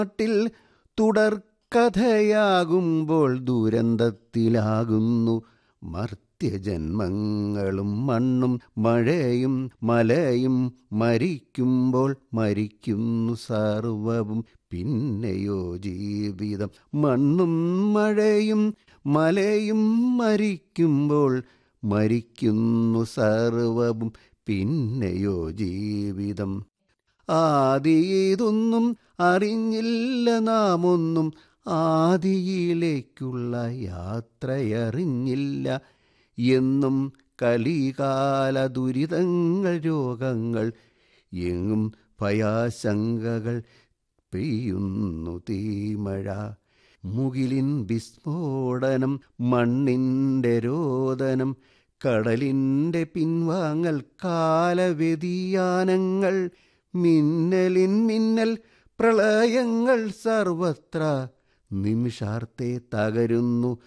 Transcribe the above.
നാട്ടിൽ തുടർക്കഥയാകുമ്പോൾ ദുരന്തത്തിലാകുന്നു മർത്യജന്മങ്ങളും മണ്ണും മഴയും മലയും മരിക്കുമ്പോൾ മരിക്കുന്നു സർവവും പിന്നെയോ ജീവിതം മണ്ണും മഴയും മലയും മരിക്കുമ്പോൾ മരിക്കുന്നു സർവവും പിന്നെയോ ജീവിതം ആദിയിതൊന്നും അറിഞ്ഞില്ല നാം ഒന്നും ആദിയിലേക്കുള്ള യാത്രയറിഞ്ഞില്ല എന്നും കലികാല ദുരിതങ്ങൾ രോഗങ്ങൾ എങ്ങും ഭയാശങ്കകൾ പെയ്യുന്നു തീമഴ മുകിലിൻ വിസ്ഫോടനം മണ്ണിൻ്റെ രോദനം കടലിൻ്റെ പിൻവാങ്ങൽ കാലവ്യതിയാനങ്ങൾ മിന്നലിൻ മിന്നൽ പ്രളയങ്ങൾ സർവത്ര നിമിഷാർത്തെ തകരുന്നു